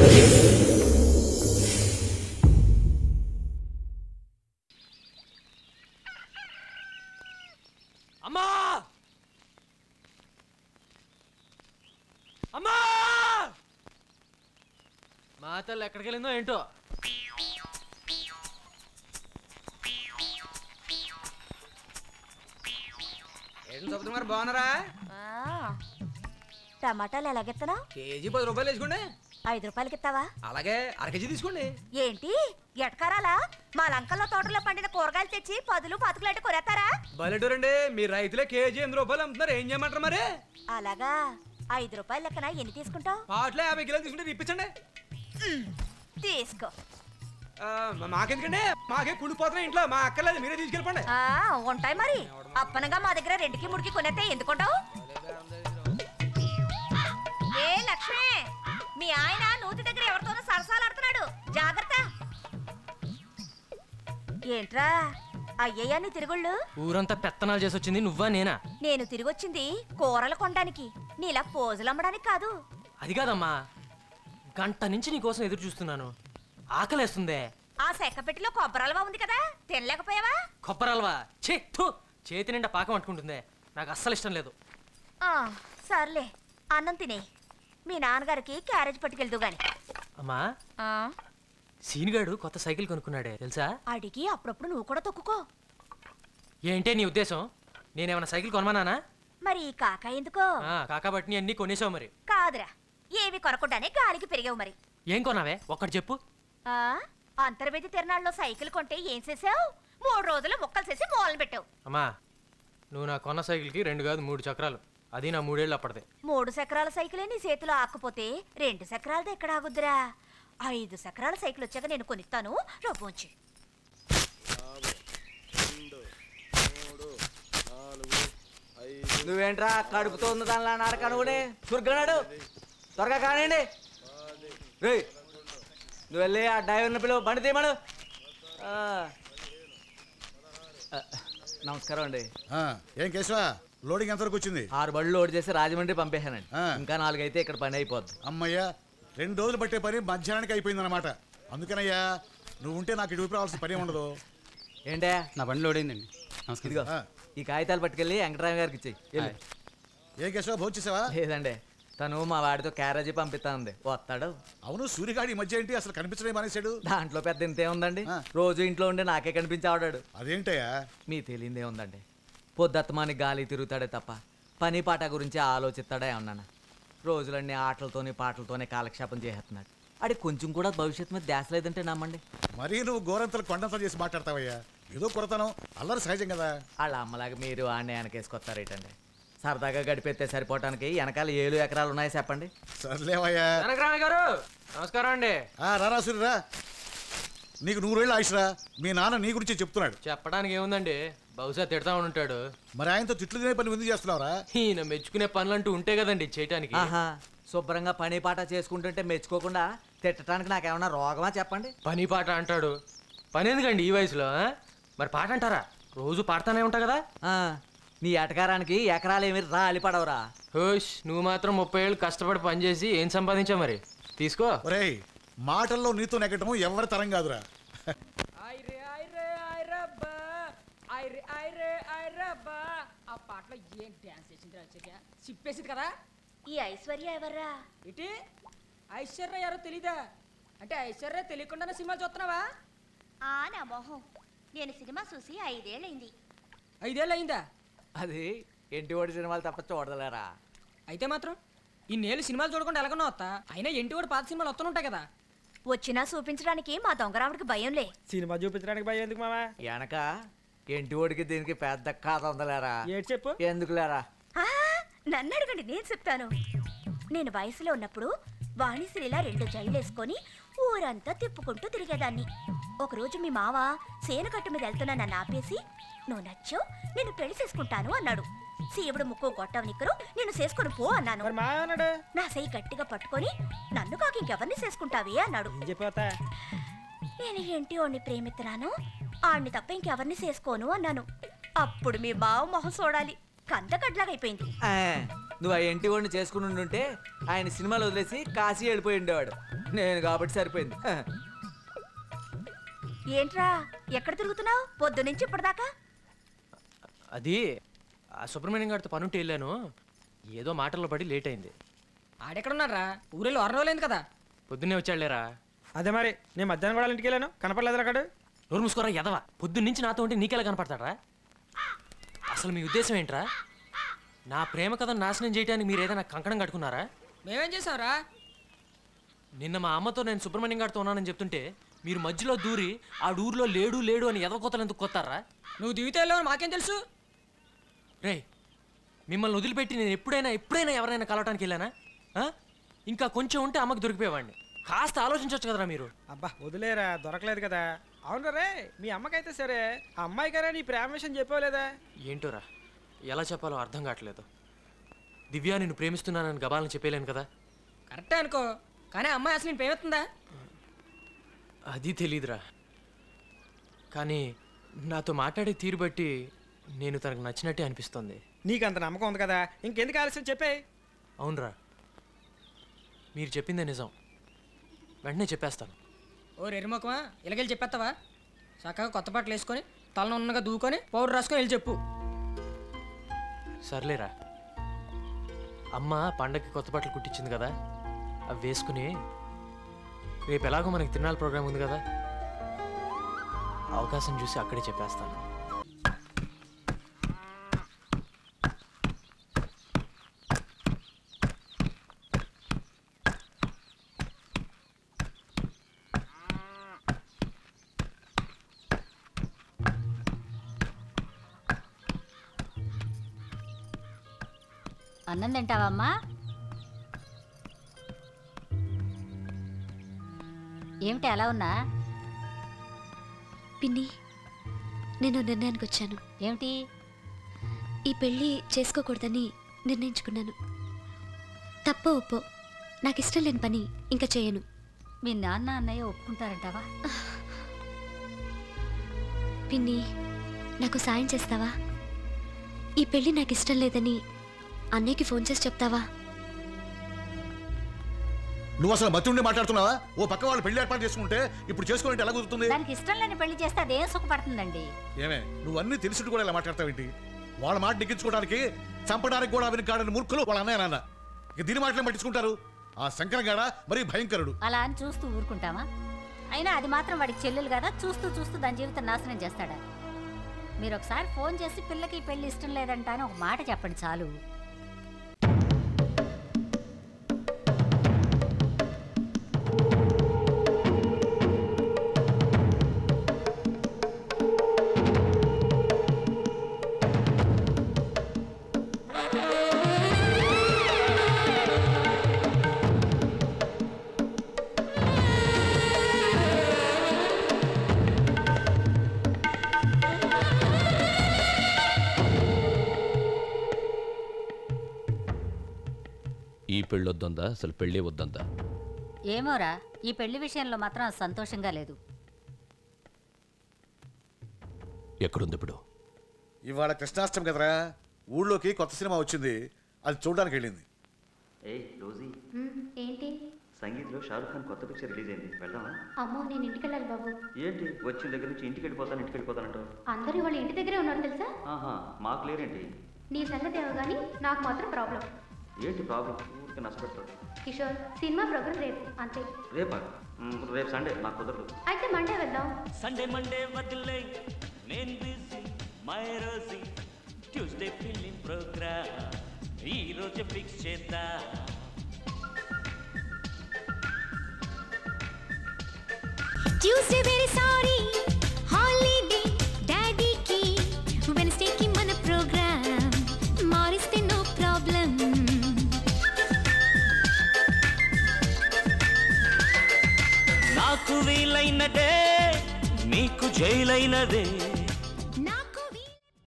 అమ్మా అమ్మా మా తల్లి ఎక్కడికి వెళ్ళిందో ఏంటో ఏం చెప్తున్నారు మరి బాగున్నారా ఆ, టమాటాలు ఎలాగెత్తనా కేజీ పది రూపాయలు వేసుకోండి ఐదు రూపాయలకి ఇస్తావా అలాగే అర కేజీ తీసుకోండి ఏంటి ఎటకారాలా మా లంకల్లో తోటలో పండిన కూరగాయలు తెచ్చి పదులు పతుకులు అంటే కొరేస్తారా బయటూరండి మీ రైతులే కేజీ ఎనిమిది రూపాయలు అమ్ముతున్నారు ఏం చేయమంటారు మరి అలాగా ఐదు రూపాయల లెక్కన ఎన్ని తీసుకుంటావు పాటలో యాభై కిలోలు తీసుకుంటే ఇప్పించండి తీసుకో ఆ, మా- మాకెందుకండి మాకే కుళ్ళిపోతున్నాయి ఇంట్లో మా అక్కర్లేదు మీరే తీసుకెళ్ళిపోండి ఆ ఉంటాయి మరి అప్పనగా మా దగ్గర రెండుకి ముడికి కొనేస్తే ఎందుకుంటావు ఏ లక్ష్మి మీ ఆయన నూతి దగ్గర ఎవరితోనో సరసాలాడుతున్నాడు జాగ్రత్త ఏంట్రా అయ్యయ్యా నీ తిరుగుళ్ళు ఊరంతా పెత్తనాలు చేసి వచ్చింది నువ్వా నేనా నేను తిరిగొచ్చింది కూరలు కొనడానికి నీలా పోజులు అమ్మడానికి కాదు అది కాదమ్మా గంట నుంచి నీ కోసం ఎదురు చూస్తున్నాను ఆకలేస్తుందే ఆ సెక్క పెట్టిలో కొబ్బరల్వా ఉంది కదా తినలేకపోయావా కొబ్బరల్వా ఛీ థు చేతి నిండా పాకం అంటుకుంటుందే నాకు అస్సలు ఇష్టం లేదు ఆ, సర్లే అన్నం తినే మీ నాన్నగారికి క్యారేజ్ పట్టుకెళ్దు గాని అమ్మా ఆ, సీనిగాడు కొత్త సైకిల్ కొనుక్కున్నాడే తెలుసా అడిగి అప్పుడప్పుడు నువ్వు కూడా తొక్కుకో ఏంటే నీ ఉద్దేశం నేనేమైనా సైకిల్ కొనమన్నానా మరి ఈ కాక ఎందుకో ఆ, కాకాబట్టిని అన్నీ కొనేసావు మరి కాదురా ఏవి కొనకుండానే గాలికి పెరిగావు మరి ఏం కొనావే ఒక్కటి చెప్పు ఆ అంతర్వేది తిరణాల్లో సైకిల్ కొంటే ఏం చేసావు మూడు రోజులు ముక్కలు చేసి మూలన పెట్టావు అమ్మా నువ్వు నా కొన్న సైకిల్కి రెండు కాదు మూడు చక్రాలు అది నా మూడేళ్ళు అప్పటిదే మూడు చక్రాల సైకిలే నీ చేతిలో ఆకపోతే రెండు చక్రాలది ఎక్కడ ఆగుద్దిరా ఐదు చక్రాల సైకిల్ వచ్చాక నేను కొనిస్తాను రవ్వొంచి నువ్వేంట్రా కడుపుతో ఉన్న దానిలా నాడక అనుకుని దుర్గనాడు త్వరగా కానివ్వండి రే నువ్వు వెళ్ళి ఆ డ్రైవర్ని పిలువు బండి తీయమడు ఆ. ఆ, నమస్కారం అండి ఆ, ఏం కేశవా లోడింగ్ ఎంతవరకు వచ్చింది ఆరు బళ్ళు లోడ్ చేసి రాజమండ్రి పంపేశానండి ఆ. ఇంకా నాలుగైతే ఇక్కడ పని అయిపోద్ది అమ్మయ్యా రెండు రోజులు పట్టే పని మధ్యాహ్నానికి అయిపోయిందన్నమాట అందుకనయ్యా నువ్వు ఉంటే నాకు ఇటు రావాల్సిన పని ఉండదు ఏంటే నా బండి లోడ్ అయిందండి నమస్కారం ఇదిగో ఆ. ఈ కాగితాలు పట్టుకెళ్ళి వెంకటరామ గారికి ఇచ్చేయి వెళ్ళు. ఏం కేశవా భోజేసావా లేదండి తను మా వాడితో క్యారేజీ పంపిస్తా ఉంది వస్తాడు అవును సూర్యగాడి ఈ మధ్య ఏంటి అసలు కనిపించడం మానేశాడు దాంట్లో పెద్ద ఇంతే ఉందండి ఆ. రోజు ఇంట్లో ఉండి నాకే కనిపించాడాడు అదేంటయ్యా మీ తెలియందే ఉందండి పొద్దత్తమాని గాలి తిరుగుతాడే తప్ప పని పాట గురించి ఆలోచిస్తాడే అన్నాను రోజులన్నీ ఆటలతోని పాటలతోనే కాలక్షేపం చేసేస్తున్నాడు అడి కొంచెం కూడా భవిష్యత్తు మీద ధ్యాస లేదంటే నమ్మండి మరీ నువ్వు గోరంతలు కొండంతలు చేసి మాట్లాడతావయ్యా ఏదో కొరతనం అల్లరి సహజం కదా వాళ్ళ అమ్మలాగా మీరు ఆడిని వెనకేసుకొస్తారేటండి సరదాగా గడిపెత్తే సరిపోవటానికి వెనకాల ఏడు ఎకరాలు ఉన్నాయో చెప్పండి సర్లేవయ్యా వెనకరామ గారు నమస్కారం అండి ఆ, రారా సూర్యరా నీకు నూరేళ్ళు ఆయుష్రా మీ నాన్న నీ గురించి చెప్తున్నాడు చెప్పడానికి ఏముందండి బహుశా తిడతా ఉంటాడు మరి ఆయనతో తిట్లు తినే పని ఎందుకు చేస్తున్నావురా ఈయన మెచ్చుకునే పనులంటూ ఉంటే కదండి చేయటానికి ఆహా శుభ్రంగా పని పాట చేసుకుంటుంటే మెచ్చుకోకుండా తిట్టడానికి నాకేమన్నా రోగమా చెప్పండి పని పాట అంటాడు పని ఎందుకండి ఈ వయసులో ఆ? మరి పాట అంటారా రోజు పాడుతానే ఉంటా కదా ఆ, నీ ఎటకారానికి ఎకరాలు ఏమి రాలి పడవరా హోష్ నువ్వు మాత్రం ముప్పై ఏళ్ళు కష్టపడి పనిచేసి ఏం సంపాదించావు మరి తీసుకో ఒరేయ్ మాటల్లో నీతో నెగ్గటం ఎవరి తరం కాదురా ఐరే ఐరే ఐరబ్బా ఐరే ఐరే ఐరబ్బా ఆ పాటలో ఏం డ్యాన్స్ చేసింది వచ్చాక సిప్పేసింది కదా ఈ ఐశ్వర్య ఎవర్రా ఇటీ ఐశ్వర్య ఎవరో తెలీదా అంటే ఐశ్వర్య తెలియకుండానే సినిమాలు చూస్తున్నావా ఆ నా మొహం నేను సినిమా చూసి ఐదేళ్ళైంది ఐదేళ్ళు అయిందా అది ఇంటి ఓడి సినిమాలు తప్ప చూడలేరా అయితే మాత్రం ఇన్నేళ్ళు సినిమాలు చూడకుండా ఎలాగన్నా వస్తా అయినా ఇంటి కూడా పాత సినిమాలు వస్తుంటాయి కదా వచ్చినా చూపించడానికి మా దొంగరాముడికి భయంలే సినిమా చూపించడానికి భయం ఎందుకు మామా వెనక ఇంటి ఓడికి దీనికి పెద్ద కథ ఉందలేరా ఏడు చెప్పు ఎందుకు లేరా ఆ, నన్ను అడగండి నేను చెప్తాను నేను వయసులో ఉన్నప్పుడు వాణిశ్రీలా రెండు జైలేసుకొని ఊరంతా తిప్పుకుంటూ తిరిగేదాన్ని ఒకరోజు మీ మావ సేను కట్టు మీద వెళ్తున్నా నన్ను ఆపేసి నువ్వు నచ్చావు నేను పెళ్లి చేసుకుంటాను అన్నాడు శివుడు ముక్కు గొట్టం నిక్కరు నేను చేసుకుని పో అన్నాను మరి మా అన్నాడు నా చెయ్యి గట్టిగా పట్టుకొని నన్ను కాక ఇంకెవరిని చేసుకుంటావే అన్నాడు ఏం చెప్పిపోతా నేను ఏంటి వాడిని ప్రేమిస్తున్నాను ఆడిని తప్ప ఇంకెవరిని చేసుకోను అన్నాను అప్పుడు మీ బావ మొహం చూడాలి కందకడ్లాగైపోయింది ఆ, నువ్వు ఆ ఇంటి వాడిని చేసుకుని ఉండుంటే ఆయన సినిమాలు వదిలేసి కాశీ వెళ్ళిపోయి ఉండేవాడు నేను కాబట్టి సరిపోయింది హ. ఏంట్రా ఎక్కడ తిరుగుతున్నావు పొద్దు నుంచి ఇప్పటిదాకా అది ఆ సుబ్రహ్మణ్యం గారితో పనుంటే వెళ్ళాను ఏదో మాటల్లో పడి లేట్ అయింది ఆడెక్కడున్నారా ఊరిలో వారం రోజులైంది కదా పొద్దున్నే వచ్చాడులేరా అదే మరి నేను మధ్యాహ్నం కూడా వాళ్ళ ఇంటికి వెళ్ళాను కనపడలేదు అక్కడ నోరు మూసుకోరా ఎదవా పొద్దున్న నుంచి నాతో ఉంటే నీకెలా కనపడతాడా అసలు మీ ఉద్దేశం ఏంట్రా నా ప్రేమ కథను నాశనం చేయడానికి మీరు ఏదైనా కంకణం కట్టుకున్నారా మేమేం చేసావురా నిన్న మా అమ్మతో నేను సుబ్రహ్మణ్యం గారితో ఉన్నానని చెప్తుంటే మీరు మధ్యలో దూరి ఆ ఊర్లో లేడు లేడు అని ఎదవ కొత్తలు ఎందుకు కొత్తారా నువ్వు దిగితే వెళ్ళావు మాకేం తెలుసు రే మిమ్మల్ని వదిలిపెట్టి నేను ఎప్పుడైనా ఎప్పుడైనా ఎవరైనా కలవటానికి వెళ్ళానా ఆ? ఇంకా కొంచెం ఉంటే అమ్మకి దొరికిపోయేవాడిని కాస్త ఆలోచించవచ్చు కదరా మీరు అబ్బా వదిలేరా దొరకలేదు కదా అవును రే మీ అమ్మకైతే సరే ఆ అమ్మాయి గారే నీ ప్రేమ విషయం చెప్పలేదా ఏంటోరా ఎలా చెప్పాలో అర్థం కావట్లేదు దివ్య నిన్ను ప్రేమిస్తున్నానని గబాలను చెప్పలేను కదా కరెక్టే అనుకో కానీ అమ్మాయి అసలు నేను ప్రేమిస్తుందా అది తెలీదురా కానీ నాతో మాట్లాడే తీరు బట్టి నేను తనకు నచ్చినట్టే అనిపిస్తుంది నీకు అంత నమ్మకం ఉంది కదా ఇంకెందుకు ఆలస్యం చెప్పే అవునరా మీరు చెప్పిందే నిజం వెంటనే చెప్పేస్తాను ఓ రెరిమొకమా ఇలాగెళ్ళి చెప్పేస్తావా చక్కగా కొత్త బట్టలు వేసుకొని తలను ఉన్నగా దూకొని పౌడర్ రాసుకొని వెళ్ళి చెప్పు సర్లేరా అమ్మ పండగకి కొత్త బట్టలు కుట్టించింది కదా అవి వేసుకుని రేపు ఎలాగో మనకి తిరునాళ్ళ ప్రోగ్రామ్ ఉంది కదా అవకాశం చూసి అక్కడే చెప్పేస్తాను అన్నం తింటావమ్మా ఏమిటి అలా ఉన్నా పిన్ని నేను నిర్ణయానికి వచ్చాను ఏమిటి ఈ పెళ్ళి చేసుకోకూడదని నిర్ణయించుకున్నాను తప్పో ఒప్పో నాకు ఇష్టం లేని పని ఇంకా చేయను మీ నాన్న అన్నయ్య ఒప్పుకుంటారంటావా పిన్ని నాకు సాయం చేస్తావా ఈ పెళ్ళి నాకు ఇష్టం లేదని అన్నయ్యకి ఫోన్ చేసి చెప్తావా నువ్వు అసలు మతి ఉండి మాట్లాడుతున్నావా ఓ పక్క వాళ్ళు పెళ్లి ఏర్పాటు చేసుకుంటే ఇప్పుడు చేసుకోవాలంటే ఎలా కుదురుతుంది దానికి ఇష్టం లేని పెళ్లి చేస్తే అదేం సుఖపడుతుందండి ఏమే నువ్వు అన్ని తెలిసి కూడా ఇలా మాట్లాడతావేంటి వాళ్ళ మాట నెగ్గించుకోవడానికి చంపడానికి కూడా వెనుకాడని మూర్ఖులు వాళ్ళ అన్నయ్య నాన్న ఇక దీని మాటలే పట్టించుకుంటారు ఆ శంకరం గాడ మరీ భయంకరుడు అలా అని చూస్తూ ఊరుకుంటామా అయినా అది మాత్రం వాడికి చెల్లెలు కదా చూస్తూ చూస్తూ దాని జీవితం నాశనం చేస్తాడా మీరు ఒకసారి ఫోన్ చేసి పిల్లకి ఈ పెళ్లి ఇష్టం లేదంట అని ఒక మాట చెప్పండి చాలు ఈ పెళ్ళొద్దందా అసలు పెళ్ళే వద్దందా ఏమోరా ఈ పెళ్లి విషయంలో మాత్రం సంతోషంగా లేదు ఎక్కడుంది ఇప్పుడు ఇవాళ కృష్ణాష్టమి కదరా ఊళ్ళోకి కొత్త సినిమా వచ్చింది అది చూడడానికి వెళ్ళింది ఏయ్ రోజీ ఏంటి సంగీత్లో షారుఖ్ ఖాన్ కొత్త పిక్చర్ రిలీజ్ అయింది వెళ్దామా అమ్మో నేను ఇంటికి వెళ్ళాలి బాబు ఏంటి వచ్చిన దగ్గర నుంచి ఇంటికి వెళ్ళిపోతాను ఇంటికి వెళ్ళిపోతానంటావు అందరూ వాళ్ళ ఇంటి దగ్గరే ఉన్నారు తెలుసా ఆహా మాకు లేరేంటి నీ సంగతి ఏమో కానీ నాకు మాత్రం ప్రాబ్లం ఏంటి ప్రాబ్లం ఊరికి నష్టపెడతావు కిషోర్ సినిమా ప్రోగ్రామ్ రేపు అంతే రేపా మ్, రేపు సండే నాకు కుదరదు అయితే మండే వెళ్దాం సండే మండే వదిలే నేను busy my Rosie Tuesday film program ఈ రోజు ఫిక్స్ చేద్దా ట్యూస్డే వెరీ సారీ హాలిడే డాడీకి వెన్స్డేకి మన ప్రోగ్రామ్ మారిస్తే నో ప్రాబ్లం నాకు వీలైనదే నీకు జైలైనదే